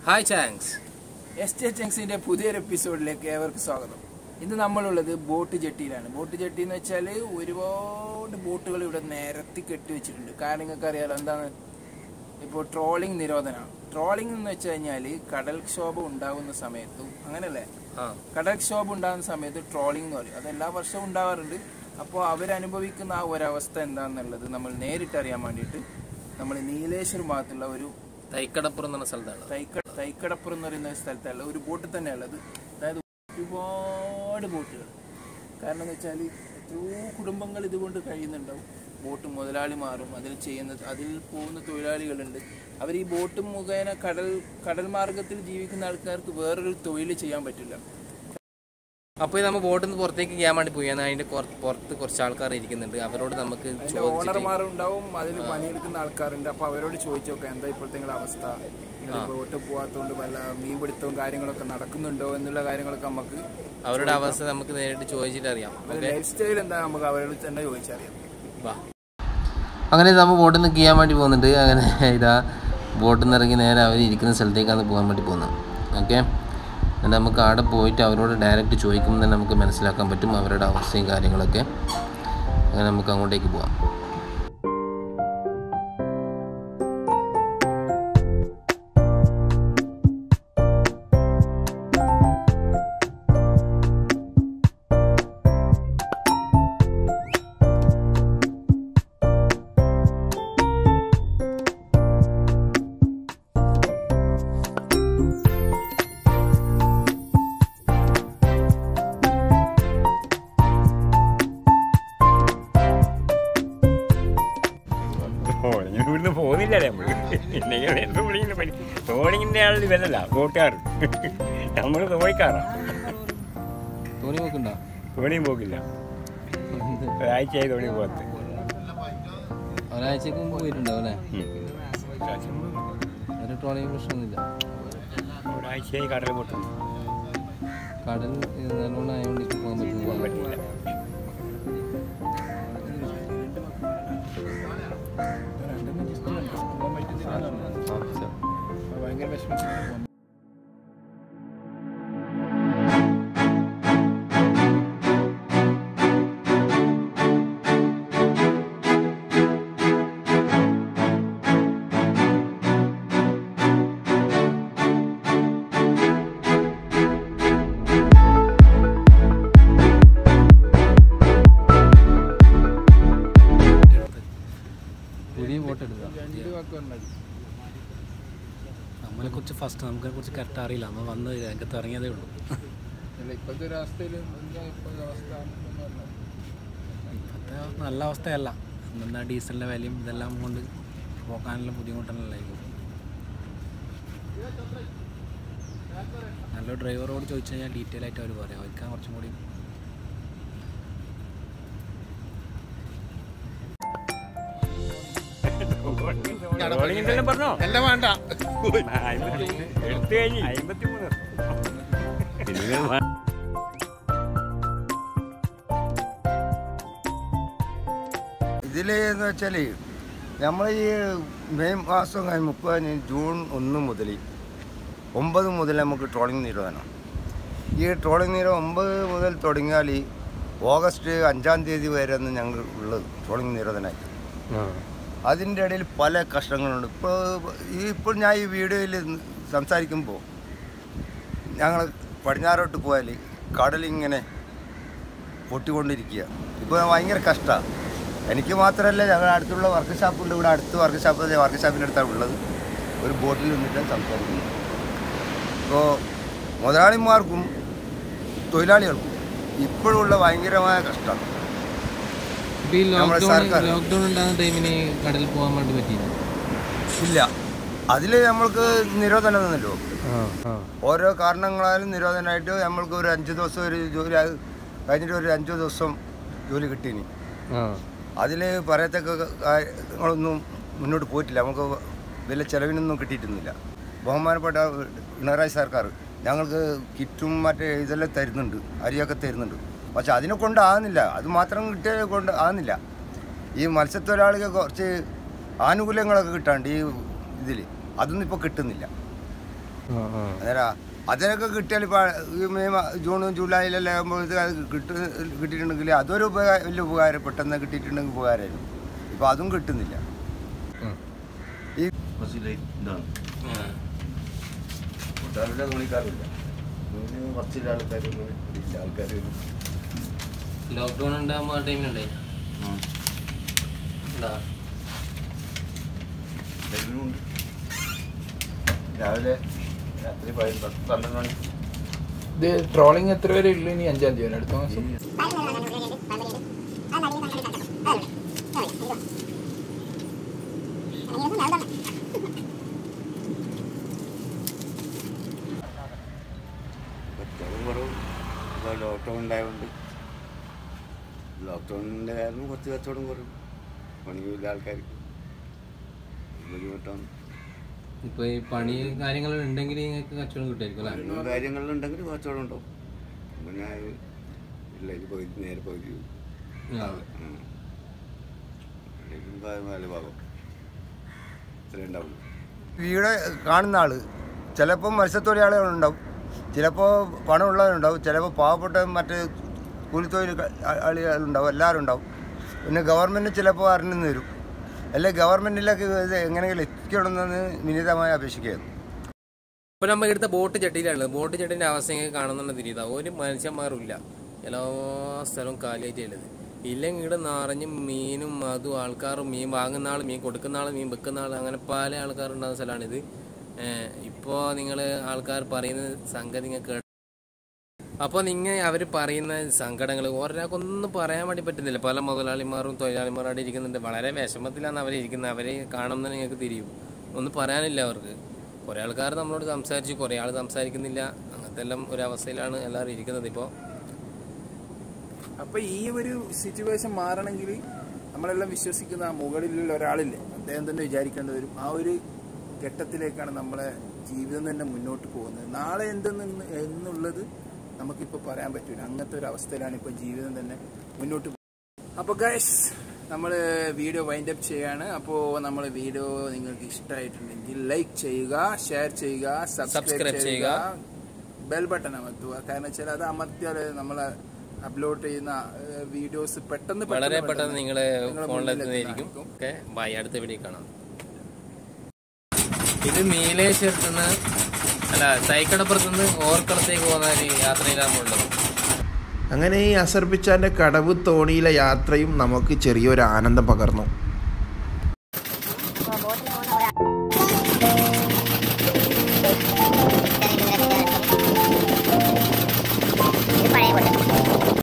Hi ചാങ്സ് S T ജംഗ്സിന്റെ പുതിയൊരു എപ്പിസോഡിലേക്ക് ഏവർക്ക് സ്വാഗതം ഇന്ന് നമ്മളുള്ളത് ബോട്ട് ജെട്ടിയിലാണ് ബോട്ട് ജെട്ടി എന്ന് വെച്ചാൽ ഒരുപാട് ബോട്ടുകൾ ഇവിടെ നിരത്തി കെട്ടി വെച്ചിട്ടുണ്ട് കാരണം നിങ്ങൾക്ക് അറിയാലോ എന്താണ് ഇപ്പോൾ ട്രോളിംഗ് നിരോധനമാണ് ട്രോളിംഗ് എന്ന് വെച്ച് കഴിഞ്ഞാൽ കടൽക്ഷോഭം ഉണ്ടാകുന്ന സമയത്തും അങ്ങനല്ലേ ആ കടൽക്ഷോഭം ഉണ്ടാകുന്ന സമയത്ത് ട്രോളിംഗ് എന്ന് പറയും അത് എല്ലാ വർഷവും ഉണ്ടാവാറുണ്ട് അപ്പോൾ അവരനുഭവിക്കുന്ന ആ ഒരവസ്ഥ എന്താണെന്നുള്ളത് നമ്മൾ നേരിട്ട് അറിയാൻ വേണ്ടിയിട്ട് നമ്മൾ നീലേശ്വർ ഭാഗത്തുള്ള ഒരു തൈക്കടപ്പുറം എന്ന് പറഞ്ഞ സ്ഥലത്താണ് തൈക്ക തൈക്കടപ്പുറം എന്ന് പറയുന്ന ഒരു സ്ഥലത്തല്ല ഒരു ബോട്ട് തന്നെയുള്ളത് അതായത് ഒരുപാട് ബോട്ടുകൾ കാരണം എന്ന് വെച്ചാൽ എത്രയോ കുടുംബങ്ങൾ ഇതുകൊണ്ട് കഴിയുന്നുണ്ടാവും ബോട്ട് മുതലാളിമാരും അതിൽ ചെയ്യുന്ന അതിൽ പോകുന്ന തൊഴിലാളികളുണ്ട് അവർ ഈ ബോട്ട് മുഖേന കടൽ കടൽ മാർഗത്തിൽ ജീവിക്കുന്ന ആൾക്കാർക്ക് വേറൊരു തൊഴിൽ ചെയ്യാൻ പറ്റില്ല അപ്പോൾ നമ്മൾ ബോട്ടിൽ നിന്ന് പുറത്തേക്ക് ചെയ്യാൻ വേണ്ടി പോയി എന്നാൽ അതിന്റെ കുറ- പുറത്ത് കുറച്ച് ആൾക്കാർ ഇരിക്കുന്നുണ്ട് അവരോട് നമുക്ക് അതിന്റെ ചോദിച്ചിട്ട് ഓണർമാരുണ്ടാവും അതിൽ പണിയെടുക്കുന്ന ആൾക്കാരുണ്ട് അപ്പൊ അവരോട് ചോദിച്ചു നോക്കാം എന്താ ഇപ്പോഴത്തെ നിങ്ങളുടെ അവസ്ഥ നിങ്ങൾ ബോട്ട് പോകാത്തതുകൊണ്ട് വല്ല മീൻപിടുത്തവും കാര്യങ്ങളൊക്കെ നടക്കുന്നുണ്ടോ എന്നുള്ള കാര്യങ്ങളൊക്കെ നമുക്ക് അവരുടെ അവസ്ഥ നമുക്ക് നേരിട്ട് ചോദിച്ചിട്ട് അറിയാം ലൈഫ് സ്റ്റൈൽ എന്താ നമുക്ക് അവരോട് തന്നെ ചോദിച്ചറിയാം വാ അങ്ങനെ നമ്മൾ ബോട്ടിൽ നിന്ന് ചെയ്യാൻ വേണ്ടി പോകുന്നുണ്ട് അങ്ങനെ ഇതാ ബോട്ടിൽ നിന്ന് ഇറങ്ങി നേരെ അവർ ഇരിക്കുന്ന സ്ഥലത്തേക്കാണ് പോകാൻ വേണ്ടി പോകുന്നത് ഓക്കെ എന്നിട്ട് നമുക്ക് അവിടെ പോയിട്ട് അവരോട് ഡയറക്റ്റ് ചോദിക്കുമ്പോൾ തന്നെ നമുക്ക് മനസ്സിലാക്കാൻ പറ്റും അവരുടെ അവസ്ഥയും കാര്യങ്ങളൊക്കെ അങ്ങനെ നമുക്ക് അങ്ങോട്ടേക്ക് പോവാം ട്രോളിങ്ങിന് ഇവിടുന്ന് പോകുന്നില്ലല്ലേ നമ്മൾ പിന്നെ ട്രോളിങ്ങിന് പണി ട്രോളിങ്ങിൻ്റെ ആളിൽ ഇവരല്ല ബോട്ടുകാർ നമ്മൾ തോണിക്കാറാ തോണി നോക്കണ്ടോ തോണിയും പോക്കില്ല ഒരാഴ്ചയായി തോണി പോകത്ത് ഒരാഴ്ചക്ക് മുമ്പ് പോയിട്ടുണ്ടാവും അല്ലേ ഒരാഴ്ച മുമ്പ് ഒരു ട്രോളിങ് പ്രശ്നമൊന്നുമില്ല ഒരാഴ്ചയായി കടൽ പൊട്ടുന്നു കടൽ നല്ലോണം ആയതുകൊണ്ട് പോകാൻ പോകാൻ പറ്റുന്നില്ല പറ്റില്ല ഭയങ്കര വിഷമിച്ചു പുതിയ ബോട്ട് എടുക്കാം രണ്ട് വാക്ക് പറഞ്ഞത് നമ്മളെ കുറിച്ച് ഫസ്റ്റ് നമുക്കിനെ കുറിച്ച് കറക്റ്റ് അറിയില്ല നമ്മൾ വന്ന് രംഗത്ത് ഇറങ്ങിയതേ ഉള്ളൂ അല്ല ഇപ്പോഴത്തെ ഒരു അവസ്ഥയിൽ എന്താ ഇപ്പോഴത്തെ അവസ്ഥ എന്ന് പറഞ്ഞാൽ ഇപ്പോഴത്തെ നല്ല അവസ്ഥയല്ല എന്നാൽ ഡീസലിൻ്റെ വിലയും ഇതെല്ലാം കൊണ്ട് പോക്കാനുള്ള ബുദ്ധിമുട്ടല്ലേ ഇപ്പോൾ നല്ല ഡ്രൈവറോട് ചോദിച്ചു കഴിഞ്ഞാൽ ഡീറ്റെയിൽ ആയിട്ട് അവർ പറയാം അവർക്ക് കുറച്ചും കൂടി ട്രോളിങ്ങിൻ്റെ എല്ലാം പറഞ്ഞോ എല്ലാം വേണ്ട ആ, അമ്പത്തി എടുത്തു കഴിഞ്ഞ് അമ്പത്തി മൂന്ന് പിന്നെ വ- ഇതിൽ എന്ന് വെച്ചാൽ നമ്മൾ ഈ മെയ് മാസം കഴിഞ്ഞ് മുപ്പതിന് ജൂൺ ഒന്ന് മുതൽ ഒമ്പത് മുതൽ നമുക്ക് ട്രോളിംഗ് നിരോധനം ഈ ട്രോളിംഗ് നിരോധനം ഒമ്പത് മുതൽ തുടങ്ങിയാൽ ഓഗസ്റ്റ് അഞ്ചാം തീയതി വരെ ആണ് ഞങ്ങൾ ഉള്ളത് ട്രോളിംഗ് നിരോധനമായിട്ട് അതിൻ്റെ ഇടയിൽ പല കഷ്ടങ്ങളുണ്ട് ഇപ്പോൾ ഈ ഇപ്പോൾ ഞാൻ ഈ വീഡിയോയിൽ സംസാരിക്കുമ്പോൾ ഞങ്ങൾ പടിഞ്ഞാറോട്ട് പോയാൽ കടലിങ്ങനെ പൊട്ടിക്കൊണ്ടിരിക്കുക ഇപ്പോൾ ഭയങ്കര കഷ്ടമാണ് എനിക്ക് മാത്രമല്ല ഞങ്ങളുടെ അടുത്തുള്ള വർക്ക് ഷാപ്പുണ്ട് ഇവിടെ അടുത്ത് വർക്ക് ഷാപ്പ് വർക്ക് ഷാപ്പിൻ്റെ അടുത്താണ് ഉള്ളത് ഒരു ബോട്ടിൽ നിന്നിട്ടാണ് സംസാരിക്കുന്നത് ഇപ്പോൾ മുതലാളിമാർക്കും തൊഴിലാളികൾക്കും ഇപ്പോഴുള്ള ഭയങ്കരമായ കഷ്ടം ഇപ്പൊ ഈ നമ്മുടെ ലോക്ക്ഡൌൺ സർക്കാർ- ലോക്ക്ഡൌൺ ഉണ്ടാകുന്ന ടൈമിന് കടലിൽ പോകാൻ വേണ്ടി പറ്റിയില്ല ഇല്ല അതിൽ നമ്മൾക്ക് നിരോധനം തന്നല്ലോ ഓരോ കാരണങ്ങളാലും നിരോധനമായിട്ട് നമ്മൾക്ക് ഒരു അഞ്ച് ദിവസം ഒരു ജോലി ആ- കഴിഞ്ഞിട്ട് ഒരു അഞ്ച് ദിവസം ജോലി കിട്ടീനി അതിൽ പറയത്തക്ക കാര്യങ്ങളൊന്നും മുന്നോട്ട് പോയിട്ടില്ല നമുക്ക് വലിയ ചിലവിനൊന്നും കിട്ടിയിട്ടൊന്നുമില്ല ബഹുമാനപ്പെട്ട പിണറായി സർക്കാർ ഞങ്ങൾക്ക് കിറ്റും മറ്റേ ഇതെല്ലാം തരുന്നുണ്ട് അരിയൊക്കെ തരുന്നുണ്ട് പക്ഷെ അതിനെ കൊണ്ട് ആകുന്നില്ല അത് മാത്രം കിട്ടിയത് കൊണ്ട് ആകുന്നില്ല ഈ മത്സ്യത്തൊഴിലാളികൾ കുറച്ച് ആനുകൂല്യങ്ങളൊക്കെ കിട്ടാണ്ട് ഈ ഇതിൽ അതൊന്നും ഇപ്പോൾ കിട്ടുന്നില്ല അന്നേരം അതിനൊക്കെ കിട്ടിയാൽ ഇപ്പോൾ ഈ മെയ് മാ- ജൂൺ ജൂലൈയിലെല്ലാം ആകുമ്പോഴത്തേക്ക് അത് കിട്ടു കിട്ടിയിട്ടുണ്ടെങ്കിൽ അതൊരു ഉപകാരം വലിയ ഉപകാരം പെട്ടെന്ന് കിട്ടിയിട്ടുണ്ടെങ്കിൽ ഉപകാരമായിരുന്നു ഇപ്പോൾ അതും കിട്ടുന്നില്ല ഈ ഇതാണ് കൂട്ടുകാരുടെ തുണിക്കാറില്ല കുറച്ചില്ല ആൾക്കാർ ഇല്ല ആൾക്കാർ ലോക്ക്ഡൗൺ ഉണ്ടാകുമ്പോൾ ആ ടൈമിലുണ്ടേ എന്താ വരുന്നുണ്ട് രാവിലെ രാത്രി പതി- പത്ത് പന്ത്രണ്ട് മണി ഇത് ട്രോളിങ് എത്ര വരെ ഉള്ളു ഇനി അഞ്ചാം തീയതി വരെ അടുത്ത മാസം കച്ചവടം കുറവ് ഇപ്പോൾ ലോക്ക്ഡൗൺ ഉണ്ടായതുകൊണ്ട് ലോക്ക്ഡൗണിൻ്റെ കാരണം കുറച്ച് കച്ചവടം കുറവ് പണിയില്ല ആൾക്കാർക്ക് ബുദ്ധിമുട്ടാണ് ഇപ്പോൾ ഈ പണി കാര്യങ്ങൾ ഉണ്ടെങ്കിൽ നിങ്ങൾക്ക് കച്ചവടം കിട്ടുമായിരിക്കും അല്ലേ പണിയും കാര്യങ്ങളിലുണ്ടെങ്കിൽ കച്ചവടം ഉണ്ടാവും പിന്നെ ഇല്ല ഇത് പകുതി നേരെ പകുതി ആ. ഉം. അല്ലെങ്കിൽ ഭാ- നാല് ഭാഗം ഇത്രേ ഉണ്ടാവുള്ളൂ വീട് കാണുന്ന ആള് ചിലപ്പോൾ മത്സ്യത്തൊഴിലാളികളുണ്ടാവും ചിലപ്പോൾ പണമുള്ളവരുണ്ടാവും ചിലപ്പോൾ പാവപ്പെട്ട മറ്റ് കൂലിത്തൊഴിൽ ആളുകളുണ്ടാവും എല്ലാവരും ഉണ്ടാവും പിന്നെ ഗവൺമെൻറ് ചിലപ്പോൾ അറിഞ്ഞു തരും അല്ലെ ഗവൺമെൻറ്റിലേക്ക് ഇത് എങ്ങനെയെങ്കിലും എത്തിക്കണമെന്ന് വിനീതമായി അപേക്ഷിക്കുകയാണ് ഇപ്പോൾ നമ്മൾ എടുത്ത ബോട്ട് ചട്ടിയിലാണ് ബോട്ട് ചട്ടിൻ്റെ അവസ്ഥ ഇങ്ങനെ കാണുന്നുണ്ട് തിരിയതാ ഒരു മനുഷ്യന്മാരും ഇല്ല എല്ലാ സ്ഥലവും കാലിയായിട്ടുള്ളത് ഇല്ലെങ്കിൽ ഇവിടെ നിറഞ്ഞ് മീനും അതും ആൾക്കാരും മീൻ വാങ്ങുന്ന ആൾ മീൻ കൊടുക്കുന്ന ആൾ മീൻ വെക്കുന്ന ആൾ അങ്ങനെ പല ആൾക്കാരുണ്ടാകുന്ന സ്ഥലമാണിത് ഇപ്പോൾ നിങ്ങൾ ആൾക്കാർ പറയുന്ന സംഗതി നിങ്ങൾ കേട്ട അപ്പോൾ നിങ്ങൾ അവർ പറയുന്ന സങ്കടങ്ങൾ ഒരാൾക്കൊന്നും പറയാൻ വേണ്ടി പറ്റുന്നില്ല പല മുതലാളിമാരും തൊഴിലാളിമാരും അവിടെ ഇരിക്കുന്നുണ്ട് വളരെ വിഷമത്തിലാണ് അവരിയ്ക്കുന്നത് അവരെ കാണുമ്പോൾ നിങ്ങൾക്ക് തിരിയും ഒന്നും പറയാനില്ല അവർക്ക് കുറേ ആൾക്കാർ നമ്മളോട് സംസാരിച്ചു കുറേ ആൾ സംസാരിക്കുന്നില്ല അങ്ങനത്തെ എല്ലാം ഒരു അവസ്ഥയിലാണ് എല്ലാവരും ഇരിക്കുന്നത് ഇപ്പോൾ അപ്പൊ ഈ ഒരു സിറ്റുവേഷൻ മാറണമെങ്കിൽ നമ്മളെല്ലാം വിശ്വസിക്കുന്ന ആ മുകളിലുള്ള ഒരാളില്ലേ അദ്ദേഹം തന്നെ വിചാരിക്കേണ്ടി വരും ആ ഒരു ഘട്ടത്തിലേക്കാണ് നമ്മളെ ജീവിതം തന്നെ മുന്നോട്ട് പോകുന്നത് നാളെ എന്തെന്ന് എന്നുള്ളത് നമുക്കിപ്പോൾ പറയാൻ പറ്റൂല അങ്ങനത്തെ ഒരു അവസ്ഥയിലാണ് ഇപ്പോൾ ജീവിതം തന്നെ മുന്നോട്ട് പോകുന്നത് അപ്പോൾ ഗൈസ് നമ്മൾ വീഡിയോ വൈൻഡ് അപ്പ് ചെയ്യാണ് അപ്പോൾ നമ്മൾ വീഡിയോ നിങ്ങൾക്ക് ഇഷ്ടമായിട്ടുണ്ടെങ്കിൽ ലൈക്ക് ചെയ്യുക ഷെയർ ചെയ്യുക Subscribe സബ്സ്ക്രൈബ് ചെയ്യുക. ചെയ്യുക ബെൽ ബട്ടൺ അമർത്തുക കാരണം വെച്ചാൽ അത് അമർത്തിയാൽ നമ്മൾ അപ്ലോഡ് ചെയ്യുന്ന വീഡിയോസ് പെട്ടെന്ന് വളരെ പെട്ടെന്ന് നിങ്ങൾ നിങ്ങളുടെ ഫോണിലെത്തുന്നതായിരിക്കും മുന്നിലെത്തുന്നതായിരിക്കും. ഓക്കെ ബൈ അടുത്ത വീഡിയോ കാണാം ഇത് നീലേശ്വരത്ത് നിന്ന് അല്ല തൈക്കടപ്പുറത്ത് നിന്ന് ഓർക്കളത്തേക്ക് പോകുന്ന ഒരു യാത്രയിലാണ് ഉള്ളത് അങ്ങനെ ഈ അസർബിച്ചാൻ്റെ കടവ് തോണിയിലെ യാത്രയും നമുക്ക് ചെറിയൊരു ആനന്ദം പകർന്നു